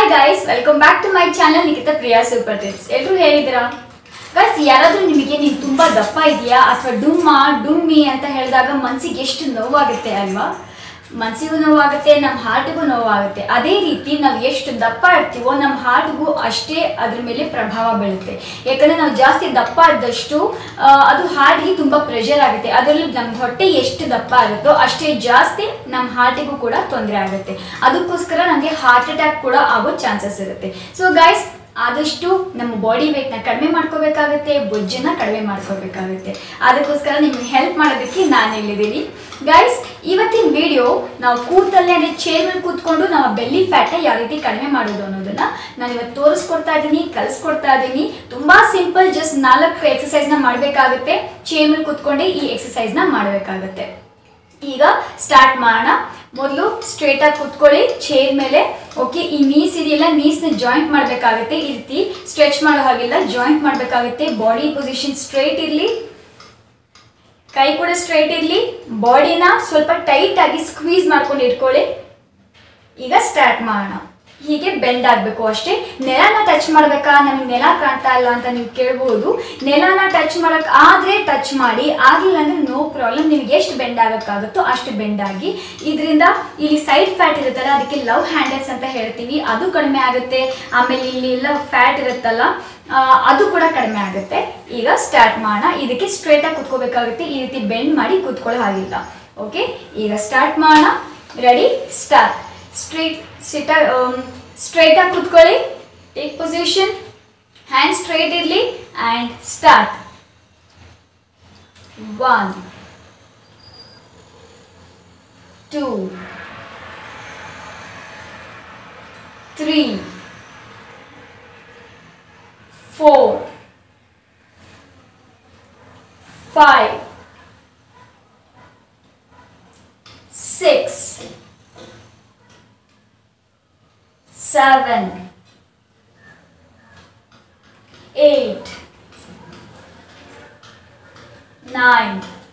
Hi guys welcome back to my channel Nikhita Priya super tips ಎಲ್ಲರೂ ಹೇಳಿದಿರಾ guys ಯಾರಾದರೂ ನಿಮಗೆ ನೀನು ತುಂಬ ದಪ್ಪ ಇದೆಯಾ ಅಥವಾ ಡುಮ್ಮ ಡುಮ್ಮಿ ಅಂತ ಹೇಳಿದಾಗ ಮನಸ್ಸಿಗೆ ಎಷ್ಟು ನೋವಾಗುತ್ತೆ ಅಲ್ವಾ ಮನಸ್ಸಿಗೂ ನೋವಾಗುತ್ತೆ ನಮ್ಮ ಹಾರ್ಟಿಗೂ ನೋವಾಗುತ್ತೆ ಅದೇ ರೀತಿ ನಾವು ಎಷ್ಟು ದಪ್ಪ ಇರ್ತೀವೋ ನಮ್ಮ ಹಾರ್ಟ್ಗೂ ಅಷ್ಟೇ ಅದ್ರ ಮೇಲೆ ಪ್ರಭಾವ ಬೀಳುತ್ತೆ ಯಾಕಂದರೆ ನಾವು ಜಾಸ್ತಿ ದಪ್ಪ ಆದಷ್ಟು ಆ, ಅದು ಹಾರ್ಟ್ಗೆ ತುಂಬ ಪ್ರೆಷರ್ ಆಗುತ್ತೆ ಅದರಲ್ಲಿ ನಮ್ಮ ಹೊಟ್ಟೆ ಎಷ್ಟು ದಪ್ಪ ಆಗುತ್ತೋ ಅಷ್ಟೇ ಜಾಸ್ತಿ ನಮ್ಮ ಹಾರ್ಟಿಗೂ ಕೂಡ ತೊಂದರೆ ಆಗುತ್ತೆ ಅದಕ್ಕೋಸ್ಕರ ನಮಗೆ ಹಾರ್ಟ್ ಅಟ್ಯಾಕ್ ಕೂಡ ಆಗೋ ಚಾನ್ಸಸ್ ಇರುತ್ತೆ ಸೊ ಗೈಸ್ ಆದಷ್ಟು ನಮ್ಮ ಬಾಡಿ ವೇಟ್ನ ಕಡಿಮೆ ಮಾಡ್ಕೋಬೇಕಾಗುತ್ತೆ ಬೊಜ್ಜನ್ನ ಕಡಿಮೆ ಮಾಡ್ಕೋಬೇಕಾಗುತ್ತೆ ಅದಕ್ಕೋಸ್ಕರ ನಿಮ್ಗೆ ಹೆಲ್ಪ್ ಮಾಡೋದಕ್ಕೆ ನಾನು ಇಲ್ಲಿದ್ದೀನಿ ಗೈಸ್ ಇವತ್ತಿನ ವಿಡಿಯೋ ನಾವು ಕೂತಲ್ಲೇ ಅಂದರೆ ಚೇರ್ ಮೇಲೆ ಕೂತ್ಕೊಂಡು ನಮ್ಮ ಬೆಲ್ಲಿ ಫ್ಯಾಟ್ನ ಯಾವ ರೀತಿ ಕಡಿಮೆ ಮಾಡೋದು ಅನ್ನೋದನ್ನ ನಾನು ಇವತ್ತು ತೋರಿಸ್ಕೊಡ್ತಾ ಇದ್ದೀನಿ ಕಲಿಸ್ಕೊಡ್ತಾ ಇದ್ದೀನಿ ತುಂಬ ಸಿಂಪಲ್ ಜಸ್ಟ್ ನಾಲ್ಕು ಎಕ್ಸಸೈಸ್ನ ಮಾಡಬೇಕಾಗುತ್ತೆ ಚೇರ್ ಮೇಲೆ ಕೂತ್ಕೊಂಡೇ ಈ ಎಕ್ಸಸೈಸ್ನ ಮಾಡಬೇಕಾಗುತ್ತೆ ಈಗ ಸ್ಟಾರ್ಟ್ ಮಾಡೋಣ ಮೊದಲು ಸ್ಟ್ರೇಟ್ ಆಗಿ ಕುತ್ಕೊಳ್ಳಿ ಚೇರ್ ಮೇಲೆ ಓಕೆ ಈ ನೀಸ್ ಇದೆಯಲ್ಲ ನೀಸ್ನ ಜಾಯಿಂಟ್ ಮಾಡಬೇಕಾಗುತ್ತೆ ಈ ರೀತಿ ಸ್ಟ್ರೆಚ್ ಮಾಡೋ ಹಾಗಿಲ್ಲ ಜಾಯಿಂಟ್ ಮಾಡಬೇಕಾಗುತ್ತೆ ಬಾಡಿ ಪೊಸಿಷನ್ ಸ್ಟ್ರೇಟ್ ಇರಲಿ ಕೈ ಕೂಡ ಸ್ಟ್ರೈಟ್ ಇರಲಿ ಬಾಡಿನ ಸ್ವಲ್ಪ ಟೈಟ್ ಆಗಿ ಸ್ಕ್ವೀಸ್ ಮಾಡ್ಕೊಂಡು ಇಟ್ಕೊಳ್ಳಿ ಈಗ ಸ್ಟಾರ್ಟ್ ಮಾಡೋಣ ಹೀಗೆ ಬೆಂಡ್ ಆಗಬೇಕು ಅಷ್ಟೇ ನೆಲನ ಟಚ್ ಮಾಡಬೇಕಾ ನಮಗೆ ನೆಲ ಕಾಣ್ತಾ ಇಲ್ಲ ಅಂತ ನೀವು ಕೇಳ್ಬೋದು ನೆಲನ ಟಚ್ ಮಾಡಕ್ ಆದ್ರೆ ಟಚ್ ಮಾಡಿ ಆಗಲಿಲ್ಲ ಅಂದ್ರೆ ನೋ ಪ್ರಾಬ್ಲಮ್ ನಿಮ್ಗೆ ಎಷ್ಟು ಬೆಂಡ್ ಆಗಕ್ಕಾಗುತ್ತೋ ಅಷ್ಟು ಬೆಂಡ್ ಆಗಿ ಇದರಿಂದ ಇಲ್ಲಿ ಸೈಡ್ ಫ್ಯಾಟ್ ಇರುತ್ತಲ್ಲ ಅದಕ್ಕೆ ಲವ್ ಹ್ಯಾಂಡಲ್ಸ್ ಅಂತ ಹೇಳ್ತೀವಿ ಅದು ಕಡಿಮೆ ಆಗುತ್ತೆ ಆಮೇಲೆ ಇಲ್ಲಿ ಎಲ್ಲ ಫ್ಯಾಟ್ ಇರುತ್ತಲ್ಲ ಆ, ಅದು ಕೂಡ ಕಡಿಮೆ ಆಗುತ್ತೆ ಈಗ ಸ್ಟಾರ್ಟ್ ಮಾಡೋಣ ಇದಕ್ಕೆ ಸ್ಟ್ರೇಟ್ ಆಗಿ ಕುತ್ಕೋಬೇಕಾಗುತ್ತೆ ಈ ರೀತಿ ಬೆಂಡ್ ಮಾಡಿ ಕೂತ್ಕೊಳ್ಳೋ ಹಾಗಿಲ್ಲ ಓಕೆ ಈಗ ಸ್ಟಾರ್ಟ್ ಮಾಡೋಣ ready start straight sit straight ಆಗಿ ಕೂತ್ಕೊಳ್ಳಿ ಟೇಕ್ ಪೊಸಿಷನ್ ಹ್ಯಾಂಡ್ ಸ್ಟ್ರೈಟ್ ಇರಲಿ and start one two three four five six seven, eight, nine,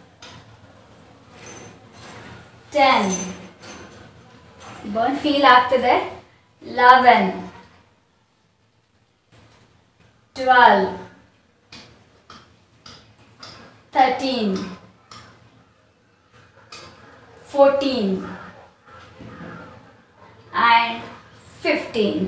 ten. Burn feel ಆಗ್ತದೆ eleven twelve thirteen fourteen and fifteen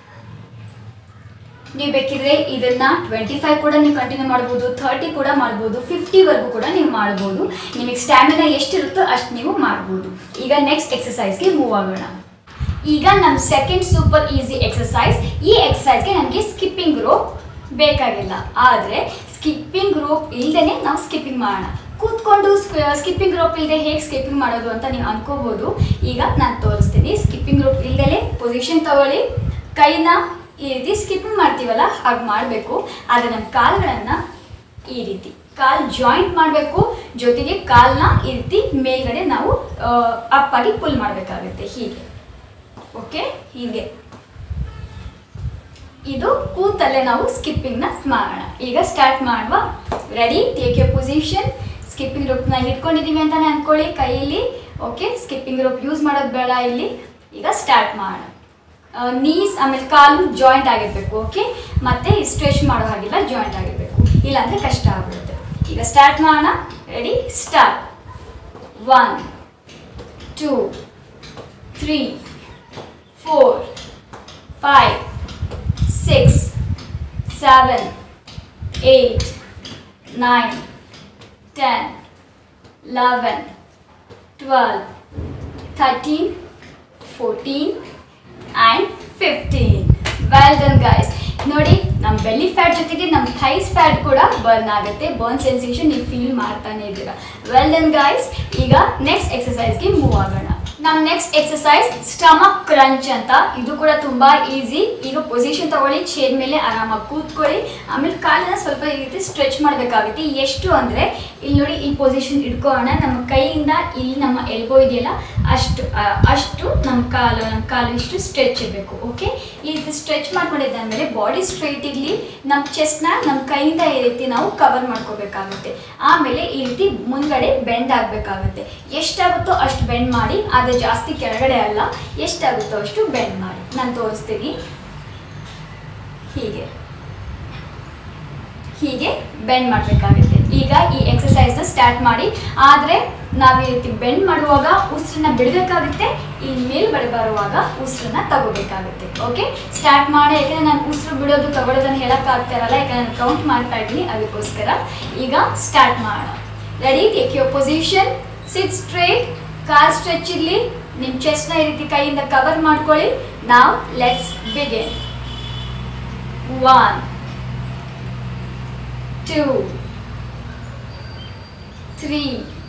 ನೀವು ಬೇಕಿದ್ರೆ ಇದನ್ನ twenty five ಕೂಡ ನೀವು continue ಮಾಡ್ಬೋದು ಥರ್ಟಿ ಕೂಡ ಮಾಡ್ಬೋದು ಫಿಫ್ಟಿವರೆಗೂ ಕೂಡ ನೀವು ಮಾಡ್ಬೋದು ನಿಮಗೆ ಸ್ಟ್ಯಾಮಿನಾ ಎಷ್ಟಿರುತ್ತೋ ಅಷ್ಟು ನೀವು ಮಾಡ್ಬೋದು ಈಗ ನೆಕ್ಸ್ಟ್ ಎಕ್ಸಸೈಸ್ಗೆ ಮೂವ್ ಆಗೋಣ ಈಗ ನಮ್ಮ ಸೆಕೆಂಡ್ ಸೂಪರ್ ಈಸಿ ಎಕ್ಸಸೈಸ್ ಈ ಎಕ್ಸಸೈಸ್ಗೆ ನಮಗೆ ಸ್ಕಿಪ್ಪಿಂಗ್ ರೋಪ್ ಬೇಕಾಗಿಲ್ಲ ಆದರೆ ಸ್ಕಿಪ್ಪಿಂಗ್ ರೋಪ್ ಇಲ್ಲದೇ ನಾವು ಸ್ಕಿಪ್ಪಿಂಗ್ ಮಾಡೋಣ ಕೂತ್ಕೊಂಡು ಸ್ಕಿಪ್ಪಿಂಗ್ ರೋಪ್ ಇಲ್ಲದೆ ಹೇಗೆ ಸ್ಕಿಪ್ಪಿಂಗ್ ಮಾಡೋದು ಅಂತ ನೀವು ಅನ್ಕೋಬೋದು ಈಗ ನಾನು ತೋರಿಸ್ತೀನಿ ಸ್ಕಿಪ್ಪಿಂಗ್ ರೋಪ್ ಇಲ್ಲದೆ ಪೊಸಿಷನ್ ತಗೊಳ್ಳಿ ಕೈನ ಈ ರೀತಿ ಸ್ಕಿಪ್ಪಿಂಗ್ ಮಾಡ್ತೀವಲ್ಲ ಹಾಗೆ ಮಾಡಬೇಕು ಆದರೆ ನಮ್ಮ ಕಾಲುಗಳನ್ನು ಈ ರೀತಿ ಕಾಲ್ ಜಾಯಿಂಟ್ ಮಾಡಬೇಕು ಜೊತೆಗೆ ಕಾಲನ್ನ ಈ ರೀತಿ ಮೇಲ್ಗಡೆ ನಾವು ಅಪ್ ಆಗಿ ಪುಲ್ ಮಾಡಬೇಕಾಗುತ್ತೆ ಹೀಗೆ ಓಕೆ ಹೀಗೆ ಇದು ಕೂತಲ್ಲೇ ನಾವು ಸ್ಕಿಪ್ಪಿಂಗ್ನ ಮಾಡೋಣ ಈಗ ಸ್ಟಾರ್ಟ್ ಮಾಡುವ ready take you position skipping ರೋಪ್ನ ಇಟ್ಕೊಂಡಿದ್ದೀವಿ ಅಂತಾನೆ ಅನ್ಕೊಳ್ಳಿ ಕೈಯಲ್ಲಿ ಓಕೆ ಸ್ಕಿಪ್ಪಿಂಗ್ ರೋಪ್ ಯೂಸ್ ಮಾಡೋದು ಬೇಡ ಇಲ್ಲಿ ಈಗ ಸ್ಟಾರ್ಟ್ ಮಾಡೋಣ ನೀಸ್ ಆಮೇಲೆ ಕಾಲು ಜಾಯಿಂಟ್ ಆಗಿರಬೇಕು ಓಕೆ ಮತ್ತೆ ಸ್ಟ್ರೆಚ್ ಮಾಡೋ ಹಾಗಿಲ್ಲ ಜಾಯಿಂಟ್ ಆಗಿರಬೇಕು ಇಲ್ಲಾಂದರೆ ಕಷ್ಟ ಆಗ್ಬಿಡುತ್ತೆ ಈಗ ಸ್ಟಾರ್ಟ್ ಮಾಡೋಣ ready start one two three four five six seven eight nine ten eleven twelve thirteen fourteen and fifteen well done guys ನೋಡಿ ನಮ್ಮ ಬೆಲ್ಲಿ ಫ್ಯಾಟ್ ಜೊತೆಗೆ ನಮ್ಮ ಥೈಸ್ ಫ್ಯಾಟ್ ಕೂಡ ಬರ್ನ್ ಆಗುತ್ತೆ ಬರ್ನ್ ಸೆನ್ಸೇಷನ್ ನೀವು ಫೀಲ್ ಮಾಡ್ತಾನೆ ಇದ್ದೀರಾ ವೆಲ್ ಡನ್ ಗೈಸ್ ಈಗ ನೆಕ್ಸ್ಟ್ ಎಕ್ಸಸೈಸ್ಗೆ ಮೂವ್ ಆಗೋಣ ನಮ್ಮ ನೆಕ್ಸ್ಟ್ ಎಕ್ಸಸೈಸ್ ಸ್ಟಮಕ್ ಕ್ರಂಚ್ ಅಂತ ಇದು ಕೂಡ ತುಂಬಾ ಈಸಿ ಈಗ ಪೊಸಿಷನ್ ತಗೊಳ್ಳಿ ಚೇರ್ ಮೇಲೆ ಆರಾಮಾಗಿ ಕೂತ್ಕೊಳ್ಳಿ ಆಮೇಲೆ ಕಾಲನ್ನ ಸ್ವಲ್ಪ ಈ ರೀತಿ ಸ್ಟ್ರೆಚ್ ಮಾಡಬೇಕಾಗುತ್ತೆ ಎಷ್ಟು ಅಂದರೆ ಇಲ್ಲಿ ನೋಡಿ ಈ ಪೊಸಿಷನ್ ಇಟ್ಕೊಳ್ಳೋಣ ನಮ್ಮ ಕೈಯಿಂದ ಇಲ್ಲಿ ನಮ್ಮ ಎಲ್ಬೋ ಇದೆಯಲ್ಲ ಅಷ್ಟು ಆ, ಅಷ್ಟು ನಮ್ಮ ಕಾಲು ನಮ್ಮ ಕಾಲು ಇಷ್ಟು ಸ್ಟ್ರೆಚ್ ಇರಬೇಕು ಓಕೆ ಈ ರೀತಿ ಸ್ಟ್ರೆಚ್ ಮಾಡ್ಕೊಂಡಿದ್ದಾದ್ಮೇಲೆ ಬಾಡಿ ಸ್ಟ್ರೈಟ್ ಇರಲಿ ನಮ್ಮ ಚೆಸ್ಟ್ನ ನಮ್ಮ ಕೈಯಿಂದ ಈ ರೀತಿ ನಾವು ಕವರ್ ಮಾಡ್ಕೋಬೇಕಾಗುತ್ತೆ ಆಮೇಲೆ ಈ ರೀತಿ ಮುಂದ್ಗಡೆ ಬೆಂಡ್ ಆಗಬೇಕಾಗುತ್ತೆ ಎಷ್ಟಾಗುತ್ತೋ ಅಷ್ಟು ಬೆಂಡ್ ಮಾಡಿ ಆದರೆ ಜಾಸ್ತಿ ಕೆಳಗಡೆ ಅಲ್ಲ ಎಷ್ಟಾಗುತ್ತೋ ಅಷ್ಟು ಬೆಂಡ್ ಮಾಡಿ ನಾನು ತೋರಿಸ್ತೀನಿ ಹೀಗೆ ಹೀಗೆ ಬೆಂಡ್ ಮಾಡಬೇಕಾಗುತ್ತೆ ಈಗ ಈ ಎಕ್ಸಸೈಸ್ನ ಸ್ಟಾರ್ಟ್ ಮಾಡಿ ಆದರೆ ನಾವು ಈ ರೀತಿ ಬೆಂಡ್ ಮಾಡುವಾಗ ಉಸಿರನ್ನ ಬಿಡಬೇಕಾಗುತ್ತೆ ಇಲ್ಲಿ ಮೇಲ್ಗಡೆ ಬರುವಾಗ ಉಸಿರನ್ನ ತಗೋಬೇಕಾಗುತ್ತೆ ಓಕೆ ಸ್ಟಾರ್ಟ್ ಮಾಡಿ ಯಾಕಂದ್ರೆ ನಾನು ಉಸಿರು ಬಿಡೋದು ತಗೊಳ್ಳೋದನ್ನ ಹೇಳೋಕ್ಕಾಗ್ತಾ ಇರಲ್ಲ ಯಾಕಂದ್ರೆ ನಾನು ಕೌಂಟ್ ಮಾಡ್ತಾ ಇದ್ದೀನಿ ಅದಕ್ಕೋಸ್ಕರ ಈಗ ಸ್ಟಾರ್ಟ್ ಮಾಡೋಣ ready take your position sit straight ಕಾಲ್ ಸ್ಟ್ರೆಚ್ ಇರಲಿ ನಿಮ್ಮ ಚೆಸ್ಟ್ನ ಈ ರೀತಿ ಕೈಯಿಂದ ಕವರ್ ಮಾಡ್ಕೊಳ್ಳಿ ನಾವು let's begin one two, three,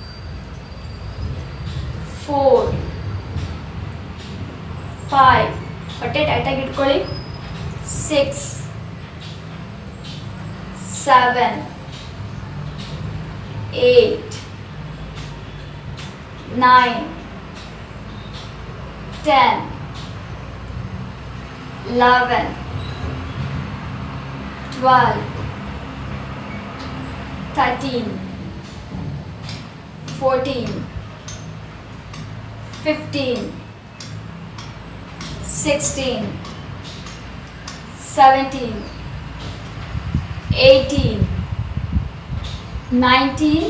four, five. ಹೊಟ್ಟೆ ಟೈಟಾಗಿ ಇಟ್ಕೊಳ್ಳಿ six seven eight nine ten eleven twelve 13 14 15 16 17 18 19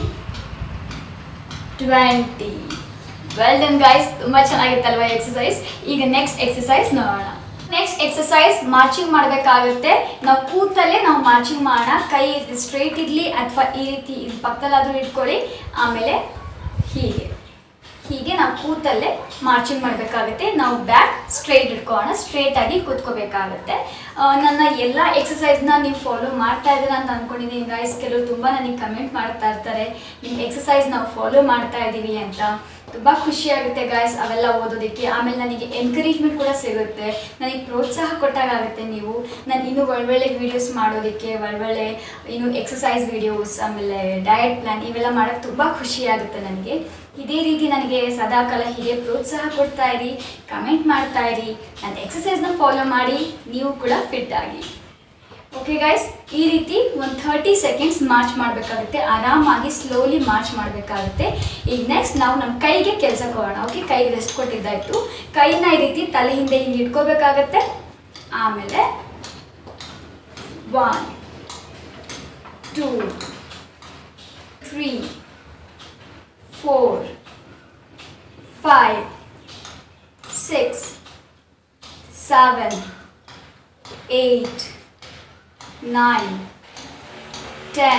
twenty well done guys ತುಂಬ ಚೆನ್ನಾಗಿತ್ತಲ್ವ ಎಕ್ಸಸೈಸ್ ಈಗ ನೆಕ್ಸ್ಟ್ ಎಕ್ಸಸೈಸ್ ನೋಡೋಣ ನೆಕ್ಸ್ಟ್ ಎಕ್ಸಸೈಸ್ ಮಾರ್ಚಿಂಗ್ ಮಾಡಬೇಕಾಗುತ್ತೆ ನಾವು ಕೂತಲ್ಲೇ ನಾವು ಮಾರ್ಚಿಂಗ್ ಮಾಡೋಣ ಕೈ ಸ್ಟ್ರೈಟ್ ಇರಲಿ ಅಥವಾ ಈ ರೀತಿ ಇದು ಪಕ್ಕದಲ್ಲಾದರೂ ಇಟ್ಕೊಳ್ಳಿ ಆಮೇಲೆ ಹೀಗೆ ಹೀಗೆ ನಾವು ಕೂತಲ್ಲೇ ಮಾರ್ಚಿಂಗ್ ಮಾಡಬೇಕಾಗುತ್ತೆ ನಾವು ಬ್ಯಾಕ್ ಸ್ಟ್ರೈಟ್ ಇಟ್ಕೊಳ್ಳೋಣ ಸ್ಟ್ರೈಟ್ ಆಗಿ ಕೂತ್ಕೋಬೇಕಾಗುತ್ತೆ ಆ, ನನ್ನ ಎಲ್ಲ ಎಕ್ಸಸೈಸ್ನ ನೀವು ಫಾಲೋ ಮಾಡ್ತಾ ಇದ್ದೀರಾ ಅಂತ ಅಂದ್ಕೊಂಡಿದ್ದೀನಿ ಗೈಸ್ ಕೆಲವರು ತುಂಬ ನನಗೆ ಕಮೆಂಟ್ ಮಾಡ್ತಾ ಇರ್ತಾರೆ ನಿಮ್ಮ ಎಕ್ಸಸೈಸ್ ನಾವು ಫಾಲೋ ಮಾಡ್ತಾ ಇದ್ದೀವಿ ಅಂತ ತುಂಬ ಖುಷಿ ಆಗುತ್ತೆ ಗಾಯ್ಸ್ ಅವೆಲ್ಲ ಓದೋದಕ್ಕೆ ಆಮೇಲೆ ನನಗೆ ಎನ್ಕರೇಜ್ಮೆಂಟ್ ಕೂಡ ಸಿಗುತ್ತೆ ನನಗೆ ಪ್ರೋತ್ಸಾಹ ಕೊಟ್ಟಾಗುತ್ತೆ ನೀವು ನಾನು ಇನ್ನೂ ಒಳ್ಳೊಳ್ಳೆ ವೀಡಿಯೋಸ್ ಮಾಡೋದಕ್ಕೆ ಒಳ್ಳೊಳ್ಳೆ ಇನ್ನು ಎಕ್ಸಸೈಸ್ ವೀಡಿಯೋಸ್ ಆಮೇಲೆ ಡಯಟ್ ಪ್ಲಾನ್ ಇವೆಲ್ಲ ಮಾಡೋಕ್ಕೆ ತುಂಬ ಖುಷಿ ಆಗುತ್ತೆ ನನಗೆ ಇದೇ ರೀತಿ ನನಗೆ ಸದಾಕಾಲ ಹೀಗೆ ಪ್ರೋತ್ಸಾಹ ಕೊಡ್ತಾ ಇರಿ ಕಮೆಂಟ್ ಮಾಡ್ತಾ ಇರಿ ನನ್ನ ಎಕ್ಸಸೈಸ್ನ ಫಾಲೋ ಮಾಡಿ ನೀವು ಕೂಡ ಫಿಟ್ ಆಗಿ ಓಕೆ ಗೈಸ್ ಈ ರೀತಿ ಒಂದು ಥರ್ಟಿ ಸೆಕೆಂಡ್ಸ್ ಮಾರ್ಚ್ ಮಾಡಬೇಕಾಗುತ್ತೆ ಆರಾಮಾಗಿ ಸ್ಲೋಲಿ ಮಾರ್ಚ್ ಮಾಡಬೇಕಾಗುತ್ತೆ ಈಗ ನೆಕ್ಸ್ಟ್ ನಾವು ನಮ್ಮ ಕೈಗೆ ಕೆಲಸ ಕೊಡೋಣ ಓಕೆ ಕೈಗೆ ರೆಸ್ಟ್ ಕೊಟ್ಟಿದ್ದಾಯ್ತು ಕೈನ ಈ ರೀತಿ ತಲೆ ಹಿಂದೆ ಹಿಂಗೆ ಇಟ್ಕೋಬೇಕಾಗತ್ತೆ ಆಮೇಲೆ one two three four five six seven eight nine, ten,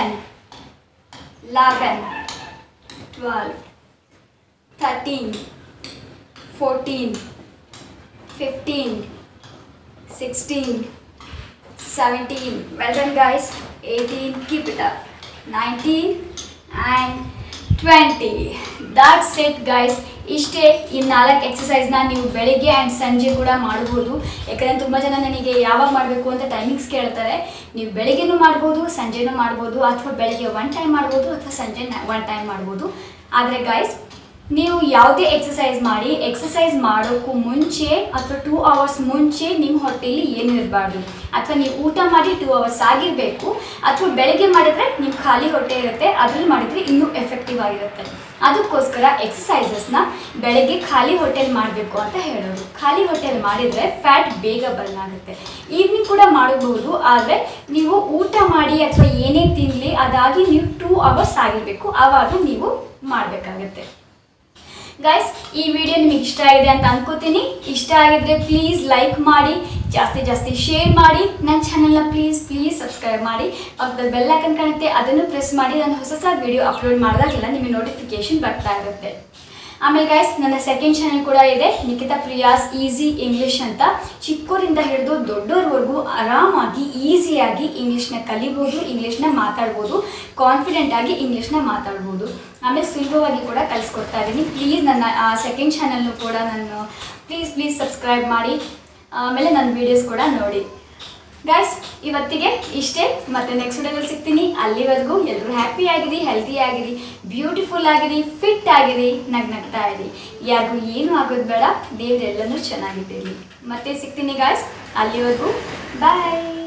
eleven, twelve, thirteen, fourteen, fifteen, sixteen, seventeen. Well done, guys. Eighteen. Keep it up. Nineteen and twenty that's it guys ಇಷ್ಟೇ ಈ ನಾಲ್ಕು ಎಕ್ಸಸೈಸ್ನ ನೀವು ಬೆಳಿಗ್ಗೆ ಆ್ಯಂಡ್ ಸಂಜೆ ಕೂಡ ಮಾಡ್ಬೋದು ಯಾಕಂದರೆ ತುಂಬ ಜನ ನನಗೆ ಯಾವಾಗ ಮಾಡಬೇಕು ಅಂತ ಟೈಮಿಂಗ್ಸ್ ಕೇಳ್ತಾರೆ ನೀವು ಬೆಳಿಗ್ಗೆನೂ ಮಾಡ್ಬೋದು ಸಂಜೆನೂ ಮಾಡ್ಬೋದು ಅಥವಾ ಬೆಳಿಗ್ಗೆ ಒನ್ ಟೈಮ್ ಮಾಡ್ಬೋದು ಅಥವಾ ಸಂಜೆ ಒನ್ ಟೈಮ್ ಮಾಡ್ಬೋದು ಆದರೆ ಗೈಸ್ ನೀವು ಯಾವುದೇ ಎಕ್ಸಸೈಸ್ ಮಾಡಿ ಎಕ್ಸಸೈಸ್ ಮಾಡೋಕ್ಕೂ ಮುಂಚೆ ಅಥವಾ ಟೂ ಅವರ್ಸ್ ಮುಂಚೆ ನಿಮ್ಮ ಹೊಟ್ಟೆಯಲ್ಲಿ ಏನು ಇರಬಾರ್ದು ಅಥವಾ ನೀವು ಊಟ ಮಾಡಿ ಟೂ ಅವರ್ಸ್ ಆಗಿರಬೇಕು ಅಥವಾ ಬೆಳಗ್ಗೆ ಮಾಡಿದರೆ ನಿಮ್ಮ ಖಾಲಿ ಹೊಟ್ಟೆ ಇರುತ್ತೆ ಅದ್ರಲ್ಲಿ ಮಾಡಿದರೆ ಇನ್ನೂ ಎಫೆಕ್ಟಿವ್ ಆಗಿರುತ್ತೆ ಅದಕ್ಕೋಸ್ಕರ ಎಕ್ಸಸೈಸಸ್ನ ಬೆಳಗ್ಗೆ ಖಾಲಿ ಹೊಟ್ಟೆಲಿ ಮಾಡಬೇಕು ಅಂತ ಹೇಳೋದು ಖಾಲಿ ಹೊಟ್ಟೆಲಿ ಮಾಡಿದರೆ ಫ್ಯಾಟ್ ಬೇಗ ಬರ್ನ್ ಆಗುತ್ತೆ ಈವ್ನಿಂಗ್ ಕೂಡ ಮಾಡಬಹುದು ಆದರೆ ನೀವು ಊಟ ಮಾಡಿ ಅಥವಾ ಏನೇ ತಿನ್ನಲಿ ಅದಾಗಿ ನೀವು ಟೂ ಅವರ್ಸ್ ಆಗಿರಬೇಕು ಆವಾಗ ನೀವು ಮಾಡಬೇಕಾಗತ್ತೆ ಗೈಸ್ ಈ ವಿಡಿಯೋ ನಿಮಗೆ ಇಷ್ಟ ಆಗಿದೆ ಅಂತ ಅನ್ಕೋತೀನಿ ಇಷ್ಟ ಆಗಿದ್ರೆ ಪ್ಲೀಸ್ ಲೈಕ್ ಮಾಡಿ ಜಾಸ್ತಿ ಜಾಸ್ತಿ ಶೇರ್ ಮಾಡಿ ನನ್ನ ಚಾನಲ್ನ ಪ್ಲೀಸ್ ಪ್ಲೀಸ್ ಸಬ್ಸ್ಕ್ರೈಬ್ ಮಾಡಿ ಪಕ್ಕದಲ್ಲಿ ಬೆಲ್ ಐಕನ್ ಕಾಣುತ್ತೆ ಅದನ್ನು ಪ್ರೆಸ್ ಮಾಡಿ ನಾನು ಹೊಸ ಹೊಸ ವಿಡಿಯೋ ಅಪ್ಲೋಡ್ ಮಾಡಿದಾಗೆಲ್ಲ ನಿಮಗೆ ನೋಟಿಫಿಕೇಶನ್ ಬರ್ತಾ ಇರುತ್ತೆ ಆಮೇಲೆ ಗೈಸ್ ನನ್ನ ಸೆಕೆಂಡ್ ಚಾನಲ್ ಕೂಡ ಇದೆ ನಿಖಿತಾ ಪ್ರಿಯಾಸ್ ಈಸಿ ಇಂಗ್ಲಿಷ್ ಅಂತ ಚಿಕ್ಕವರಿಂದ ಹಿಡಿದು ದೊಡ್ಡೋರ್ವರೆಗೂ ಆರಾಮಾಗಿ ಈಸಿಯಾಗಿ ಇಂಗ್ಲೀಷ್ನ ಕಲಿಬೋದು ಇಂಗ್ಲೀಷ್ನ ಮಾತಾಡ್ಬೋದು ಕಾನ್ಫಿಡೆಂಟ್ ಆಗಿ ಇಂಗ್ಲೀಷ್ನ ಮಾತಾಡ್ಬೋದು ಆಮೇಲೆ ಸುಲಭವಾಗಿ ಕೂಡ ಕಲಿಸ್ಕೊಡ್ತಾ ಇದ್ದೀನಿ ಪ್ಲೀಸ್ ನನ್ನ ಸೆಕೆಂಡ್ ಚಾನಲ್ನು ಕೂಡ ನಾನು ಪ್ಲೀಸ್ ಪ್ಲೀಸ್ ಸಬ್ಸ್ಕ್ರೈಬ್ ಮಾಡಿ ಆಮೇಲೆ ನನ್ನ ವೀಡಿಯೋಸ್ ಕೂಡ ನೋಡಿ ಗೈಸ್ ಇವತ್ತಿಗೆ ಇಷ್ಟೇ ಮತ್ತೆ ನೆಕ್ಸ್ಟ್ ವಿಡಿಯೋದಲ್ಲಿ ಸಿಗ್ತೀನಿ ಅಲ್ಲಿವರೆಗೂ ಎಲ್ಲರೂ ಹ್ಯಾಪಿ ಆಗಿರಿ ಹೆಲ್ತಿ ಆಗಿರಿ ಬ್ಯೂಟಿಫುಲ್ ಆಗಿರಿ ಫಿಟ್ ಆಗಿರಿ ನಗ್ ನಗ್ತಾ ಇರಿ ಯಾರಿಗೂ ಏನು ಆಗೋದು ಬೇಡ ದೇವ್ರೆಲ್ಲನೂ ಚೆನ್ನಾಗಿಟ್ಟಿರಲಿ ಮತ್ತೆ ಸಿಗ್ತೀನಿ ಗಾಯ್ಸ್ ಅಲ್ಲಿವರೆಗೂ ಬಾಯ್